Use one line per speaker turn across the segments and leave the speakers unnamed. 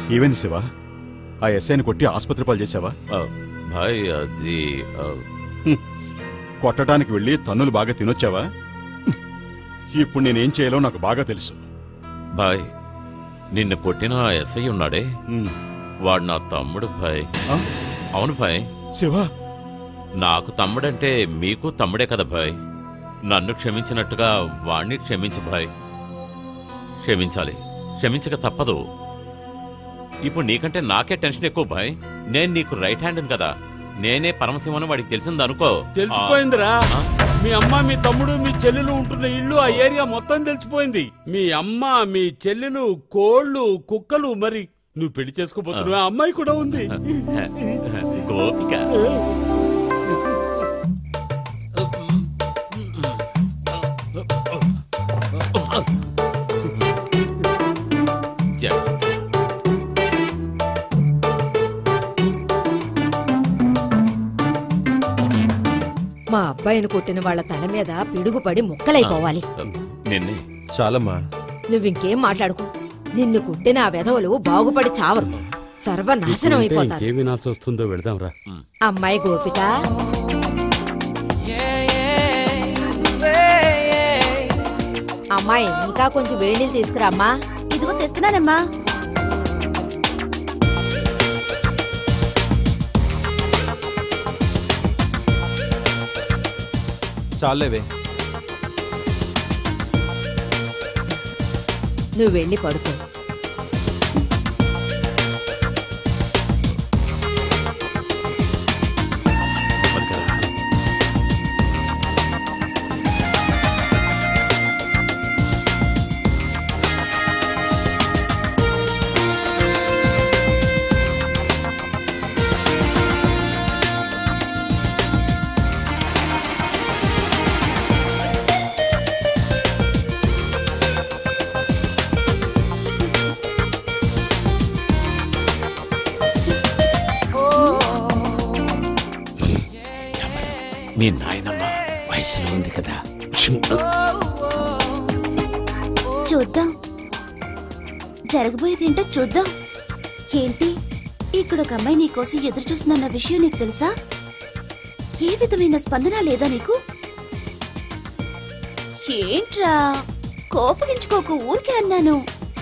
ఏమైంది శివ ఆ ఎస్ఐని కొట్టి ఆసుపత్రి పాలు చేసావా
ఆ, భాయ్ అది ఆ,
కొట్టడానికి వెళ్ళి తన్నులు బాగా తినొచ్చావా ఇప్పుడు నేనేం చేయాలో నాకు బాగా తెలుసు
భాయ్ నిన్ను కొట్టిన ఆ ఎస్ఐ ఉన్నాడే
ఉమ్.
వాడు నా తమ్ముడు భాయ్
ఆ?
అవును భాయ్
శివ
నాకు తమ్ముడంటే మీకు తమ్ముడే కదా భాయ్ నన్ను క్షమించినట్టుగా వాణ్ణి క్షమించు భాయ్ క్షమించాలి క్షమించక తప్పదు ఇప్పుడు నీకంటే నాకే టెన్షన్ ఎక్కువ భాయ్ నేను నీకు రైట్ హ్యాండ్ కదా నేనే పరమశివని వాడికి తెలిసిందనుకో
తెలిసిపోయిందిరా
ఆ?
మీ అమ్మ మీ తమ్ముడు మీ చెల్లెలు ఉంటున్న ఇల్లు ఆ ఏరియా మొత్తం తెలిసిపోయింది మీ అమ్మ మీ చెల్లెలు కోళ్ళు కుక్కలు మరి నువ్వు పెళ్లి చేసుకోబోతున్నావు ఆ అమ్మాయి కూడా ఉంది
గోపిక జ-
మా అబ్బాయిని కొట్టిన వాళ్ళ తల మీద పిడుగుపడి ముక్కలైపోవాలి
నిన్నే
చాలమ్మా
నువ్వింకేం మాట్లాడుకో నిన్ను కొట్టిన ఆ వెధవలు బాగుపడి చావరు సర్వనాశనం అయిపోతారు
ఏ వినాల్సి వస్తుందో వెళదాంరా
అమ్మాయి గోపిక అమ్మాయి ఇంకా కొంచెం వేడి నీళ్ళు తీసుకురా అమ్మా
ఇదిగో తెస్తున్నానమ్మా
చాలేవే
నువ్వు వెళ్ళి పడుకో
పక్కరా. మీ నాయనమ్మ వయసులో ఉంది కదా
చూద్దాం జరగబోయేదేంటో చూద్దాం ఏంటి ఇక్కడ ఒక అమ్మాయి నీకోసం ఎదురు చూస్తుందన్న విషయం నీకు తెలుసా ఏ విధమైన స్పందన లేదా నీకు ఏంట్రా కోపగించుకోకు ఊరికే అన్నాను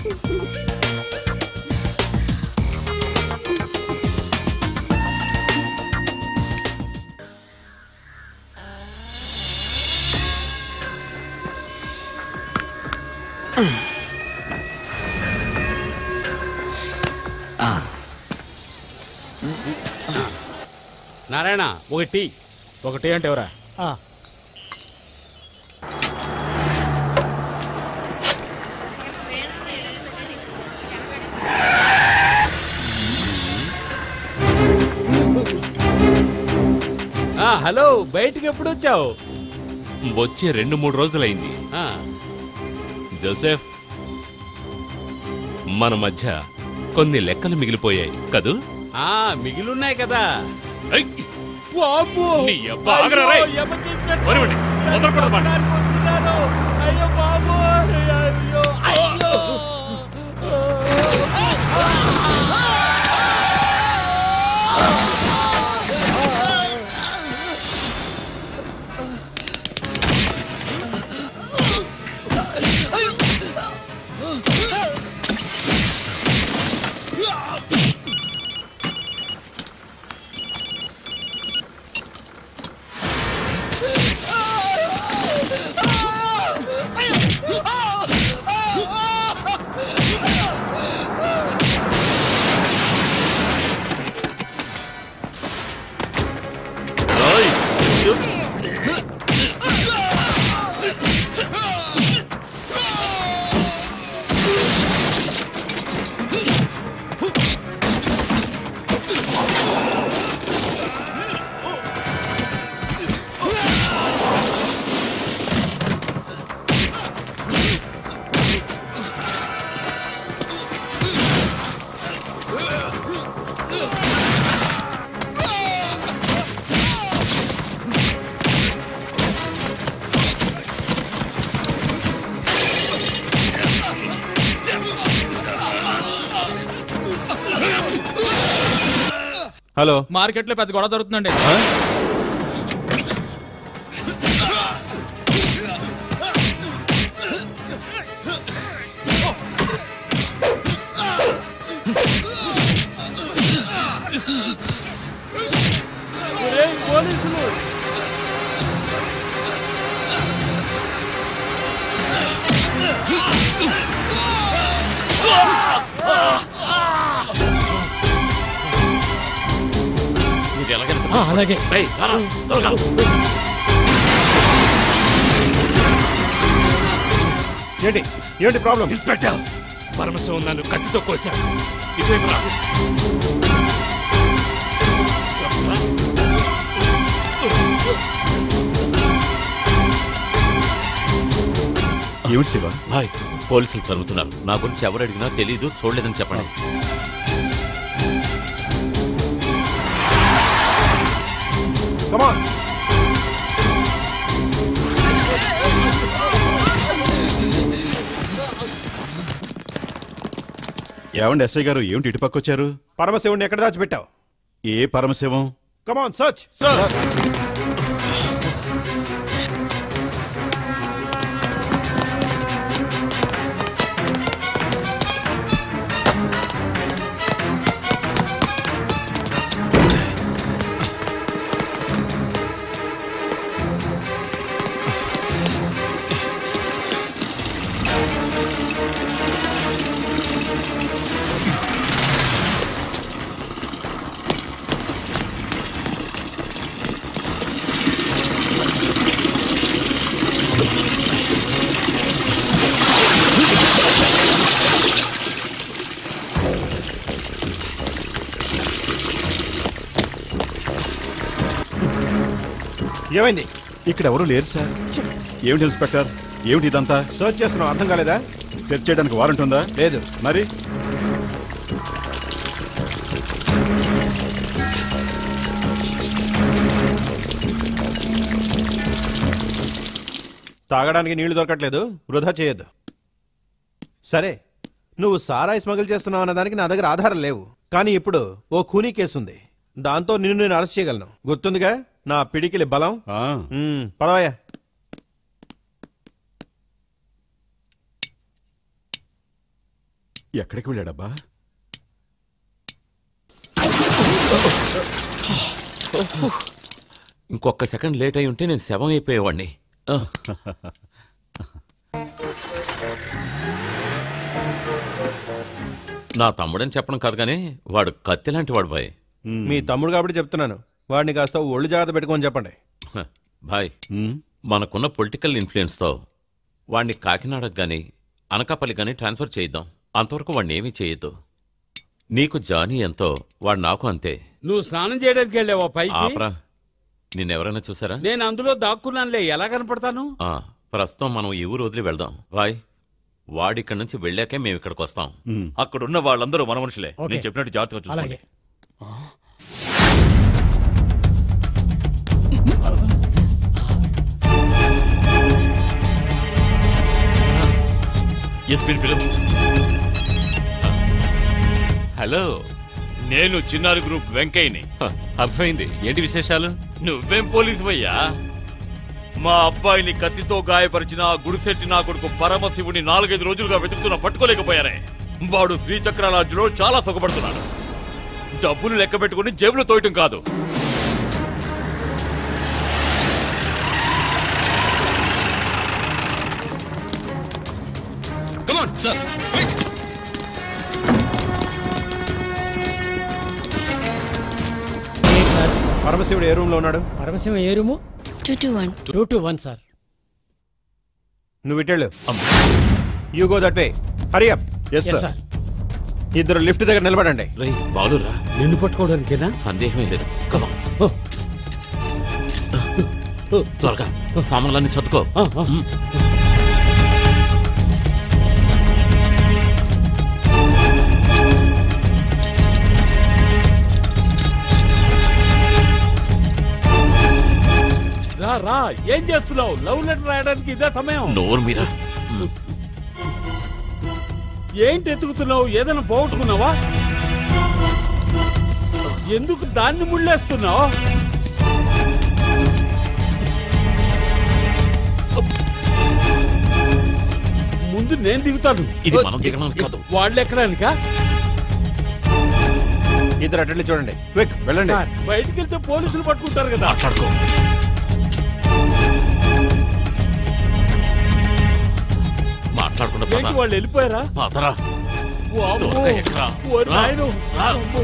నారాయణ ఒకటి ఒకటి అంటే ఎవరా ఆ, హలో బయటికి ఎప్పుడు వచ్చావు
వచ్చి రెండు మూడు రోజులైంది
ఆ,
జోసెఫ్ మన మధ్య కొన్ని లెక్కలు మిగిలిపోయాయి కదూ
ఆ మిగిలిన్నాయి కదా
ఐ!
వామ్మో!
నీ అబ్బా, ఆగరా
అయ్యో,
రేయ్.
ఎమ తీసుకెళ్ళి-
వదిలిపెట్టి, వదలకూడదు వాడిని.
కొట్టుకున్నాను. అయ్యో బాబోయ్, అయ్యో, అయ్యో.
హలో
మార్కెట్ లో పెద్ద గొడవ జరుగుతుందండి
ఆ?
ఒరేయ్, పోలీసులు
ఇది ఎలాగెళ్తుంది అలాగే త్వరగా
ఏంటి ఏంటి ప్రాబ్లం
ఇన్స్పెక్టర్ పరమశివం నన్ను కత్తితో కోశాడు ఇటువైపు రా
ఏమిటి శివ
భాయ్ పోలీసులు తరుగుతున్నారు నా గురించి ఎవరు అడిగినా తెలీదు చూడలేదని చెప్పండి
కమాన్
ఏమండి ఎస్ఐ గారు ఏమిటి ఇటు పక్కొచ్చారు
పరమశివుణ్ణి ఎక్కడ దాచిపెట్టావు
ఏ పరమశివం
కమాన్ సర్చ్ ఏమైంది
ఇక్కడ ఎవరు లేరు సార్ ఏమిటి ఇన్స్పెక్టర్ ఏమిటి ఇదంతా
సర్చ్ చేస్తున్నావు అర్థం కాలేదా
సెర్చ్ చేయడానికి వారెంట్ ఉందా
లేదు
మరి
తాగడానికి నీళ్లు దొరకట్లేదు వృధా చేయొద్దు సరే నువ్వు సారాయి స్మగుల్ చేస్తున్నావు అన్న దానికి నా దగ్గర ఆధారం లేవు కానీ ఇప్పుడు ఓ ఖూనీ కేసు ఉంది దాంతో నిన్ను నేను అరెస్ట్ చేయగలను గుర్తుందిగా నా పిడికిలి బలం
ఆ,
మ్మ్, పదవయ్యా
ఎక్కడికి వెళ్ళాడబ్బా
ఇంకొక సెకండ్ లేట్ అయి ఉంటే నేను శవం అయిపోయేవాడిని ఆ. నా తమ్ముడని చెప్పడం కాదు కానీ వాడు కత్తి లాంటి వాడు బాయ్
మీ తమ్ముడు కాబట్టి చెప్తున్నాను వాడిని కాస్త ఒళ్ళు జాగ్రత్త పెట్టుకోని చెప్పండి
హ, బాయ్
ఉమ్,
మనకున్న పొలిటికల్ ఇన్ఫ్లుయెన్స్తో వాడిని కాకినాడకు గాని అనకాపల్లి గాని ట్రాన్స్ఫర్ చేయిద్దాం అంతవరకు వాడిని ఏమీ చేయొద్దు నీకు జానీ ఎంతో వాడు నాకు అంతే
నువ్వు స్నానం చేయడానికి వెళ్ళావా పైకి
ఆపరా నిన్నెవరైనా చూసారా
నేను అందులో దాక్కున్నానులే ఎలా కనపడతాను
ఆ, ప్రస్తుతం మనం ఈ ఊరు వదిలి వెళ్దాం బాయ్ వాడిక్కడి నుంచి వెళ్ళాకే మేము ఇక్కడికి వస్తాం
ఉమ్.
అక్కడున్న వాళ్ళందరూ మన మనుషులే నేను చెప్పినట్టు జాగ్రత్తగా చూసుకోండి ఎస్పీని పిలువు
హలో
నేను చిన్నారి గ్రూప్ వెంకయ్యని
హ, అర్థమైంది ఏంటి విశేషాలు
నువ్వేం పోలీసు అయ్యా మా అబ్బాయిని కత్తితో గాయపరిచిన ఆ గుడిసెట్టి నా కొడుకు పరమశివుని నాలుగైదు రోజులుగా వెతుకుతున్నా పట్టుకోలేకపోయారే వాడు శ్రీచక్రాలాజ్లో చాలా సుఖపడుతున్నాడు డబ్బులు లెక్క పెట్టుకుని జేబులు తోయటం కాదు
పరమశివుడు ఏ రూమ్ లో ఉన్నాడు
పరమశివం ఏ room
two two one
two two one sir
నువ్వు ఇటెళ్ళు you go that way hurry up
yes
yes
sir
sir
ఇద్దరు లిఫ్ట్ దగ్గర నిలబడండి
రేయ్ బాలురా
నిన్ను పట్టుకోవడానికేనా
సందేహమే లేదు కమా త్వరగా సామాన్లన్నీ చదువుకో ఉమ్.
రా రా ఏం చేస్తున్నావు లవ్ లెటర్ రాయడానికి ఇదే సమయం
నోరు మీరా ఉమ్.
ఏంటి ఎత్తుకుతున్నావు ఏదైనా పోగొట్టుకున్నావా ఎందుకు దాన్ని ముళ్ళేస్తున్నావు ముందు నేను దిగుతాను
ఇది మనం దిగడానికి కాదు.
వాళ్ళు ఎక్కడానికా
ఇద్దరు అటెండ్ చూడండి క్విక్ వెళ్ళండి
బయటికి వెళ్తే పోలీసులు పట్టుకుంటారు కదా
మాట్లాడుకో మాట్లాడకుండా పద.
ఏంటి వాళ్ళు వెళ్ళిపోయారా
పదరా
వామ్మో.
త్వరగా ఎక్కరా.
ఓరి
రా.
నాయనో.
రా.
అమ్మో.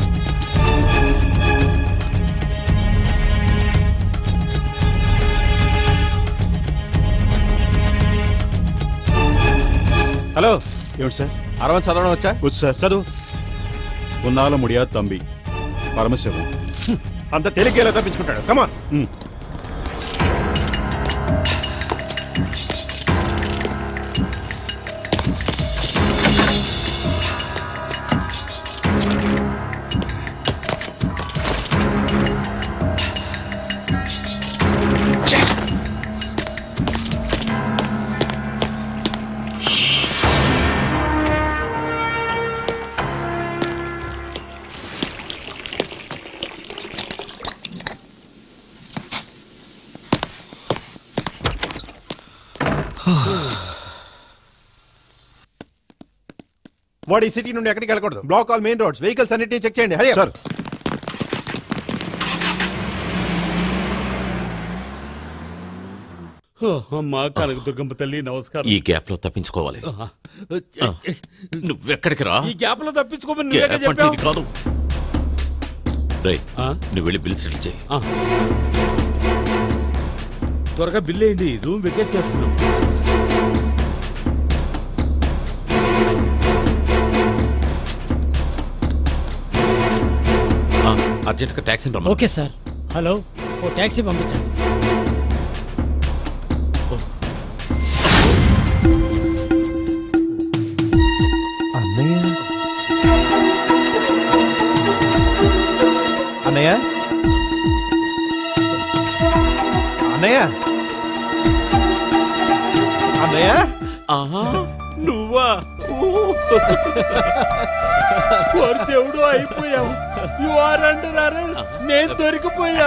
హలో
ఏమిటి సార్
అరవన్ చదవడం వచ్చా
వచ్చు సార్
చదువు
ఉన్నాల ముడియా తంబి పరమశివం
అంత తేలిగ్గా తప్పించుకుంటాడు కమాన్
ఉమ్.
వాడు ఈ సిటీ నుండి ఎక్కడికి వెళ్ళకూడదు block all main roads vehicles అన్నిటిని చెక్ చేయండి హరి
సార్
హ, అమ్మా కనకదుర్గమ్మ తల్లి నమస్కారం
ఈ గ్యాప్ లో తప్పించుకోవాలి
ఆ.
నువ్వెక్కడికి రా
ఈ గ్యాప్ లో తప్పించుకోమని నువ్వే
గ్యాప్ అంటే
చెప్పావు
ఇది కాదు రేయ్,
ఆ?
నువ్వు వెళ్ళి బిల్ సెటిల్ చేయి
ఆ. త్వరగా బిల్ వేయండి రూమ్ వెకేట్ చేస్తున్నాం
అర్జెంట్ గా ట్యాక్సీ రమ్మా
ఓకే సార్ హలో ఓ ట్యాక్సీ పంపించండి
అన్నయ్య అన్నయ్య అన్నయ్య అన్నయ్య
ఆహా, నువ్వా
ఓరి దేవుడు అయిపోయావు యు ఆర్ అండర్ అరెస్ట్ నేను దొరికిపోయా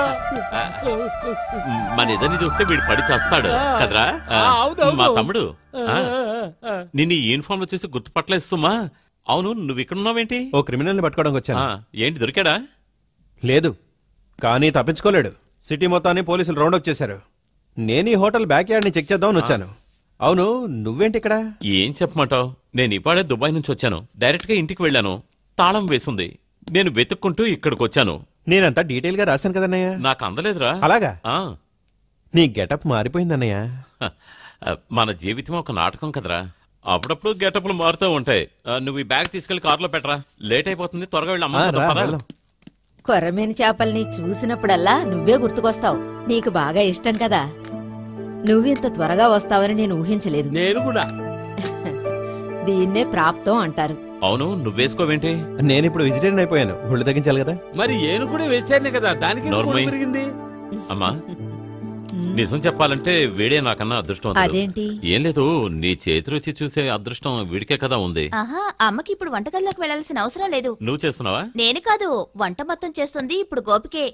మన ఇద్దరిని చూస్తే వీడు పడి చేస్తాడు కదరా ఆ,
ఆ, అవునవును.
మా తమ్ముడు ఆ, నిన్ను ఈ యూనిఫామ్ లో చూసి గుర్తుపట్టలేదు సుమా అవును నువ్వు ఇక్కడ ఉన్నావేంటి
ఓ క్రిమినల్ ని పట్టుకోవడానికి వచ్చాను
ఆ, ఏంటి దొరికాడా
లేదు కానీ తప్పించుకోలేడు సిటీ మొత్తాన్ని పోలీసులు రౌండ్ అప్ చేశారు నేను ఈ హోటల్ బ్యాక్ యార్డ్ ని చెక్ చేద్దామని వచ్చాను అవును నువ్వేంటి ఇక్కడ
ఏం చెప్పమంటావు నేను ఇవాడే దుబాయ్ నుంచి వచ్చాను డైరెక్ట్ గా ఇంటికి వెళ్ళాను తాళం వేసుంది నేను వెతుక్కుంటూ ఇక్కడికి వచ్చాను
నేనంతా డీటెయిల్ గా రాశాను కదన్నయ్య
నాకు అందలేదురా
అలాగా
ఆ,
నీ గెటప్ మారిపోయిందన్నయ్య
హ, మన జీవితం ఒక నాటకం కదరా అప్పుడప్పుడు గెటప్లు మారుతూ ఉంటాయి ఆ, నువ్వు ఈ బ్యాగ్ తీసుకెళ్లి కారులో పెట్టరా లేట్ అయిపోతుంది త్వరగా వెళ్ళి
ఆ,
అమ్మ
రా,
పద.
వెళ్దాం.
కొర్రమేని చేపల్ని చూసినప్పుడల్లా నువ్వే గుర్తుకొస్తావు నీకు బాగా ఇష్టం కదా నువ్వింత త్వరగా వస్తావని నేను ఊహించలేదు
నేను కూడా
దీన్నే ప్రాప్తం అంటారు
అవును నువ్వేసుకోవేంటి
నేను ఇప్పుడు వెజిటేరియన్ అయిపోయాను ఒళ్ళు తగ్గించాలి కదా
మరి ఏను కూడా వేస్తేనే కదా దానికి ఎందుకు
నోర్మై.
ఒళ్ళు పెరిగింది
అమ్మా నిజం చెప్పాలంటే వీడే నాకన్నా అదృష్టం
అదేంటి?
ఏం లేదు నీ చేతి రుచి చూసే అదృష్టం వీడికే కదా ఉంది
ఆహా అమ్మకి ఇప్పుడు వంటగదిలోకి వెళ్లాల్సిన అవసరం లేదు
నువ్వు చేస్తున్నావా
నేను కాదు వంట మొత్తం చేస్తుంది ఇప్పుడు గోపికే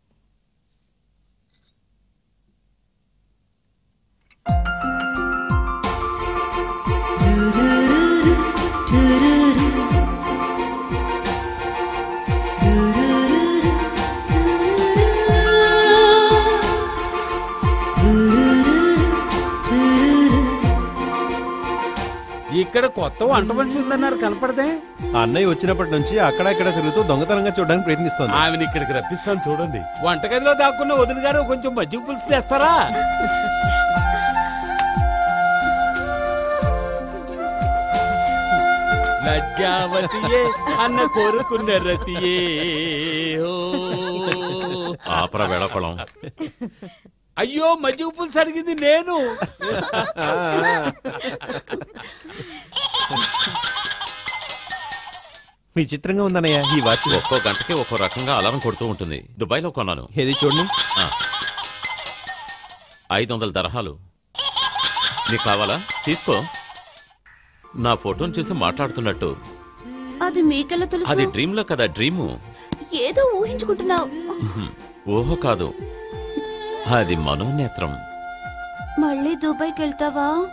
ఇక్కడ కొత్త వంట మనిషి ఉందన్నారు కనపడదే
ఆ అన్నయ్య వచ్చినప్పటి నుంచి అక్కడ ఇక్కడ తిరుగుతూ దొంగతనంగా చూడడానికి ప్రయత్నిస్తోంది
ఆమెను ఇక్కడికి రప్పిస్తాను చూడండి వంటగదిలో దాక్కున్న వదిన గారు కొంచెం మజ్జిగ పులుసు తెస్తారా లజ్జావతియే అన్న కోరుకున్న రతియే ఓ.
ఆపరా వేళకొళం
అయ్యో మజ్జిగ పులుసు అడిగింది నేను
విచిత్రంగా ఉందన్నయ్య ఈ వాచ్
ఒక్కో గంటకి ఒక్కో రకంగా అలారం కొడుతూ ఉంటుంది దుబాయ్ లో కొన్నాను
ఏది చూడండి
ఆ. ఐదు వందల దరహాలు నీకు కావాలా తీసుకో నా ఫోటోని చూసి మాట్లాడుతున్నట్టు
అది మీకెలా తెలుసు
అది డ్రీమ్ లో కదా డ్రీము
ఏదో ఊహించుకుంటున్నావు
ఊహ కాదు అది మనోనేత్రం
మళ్ళీ దుబాయ్కి వెళ్తావా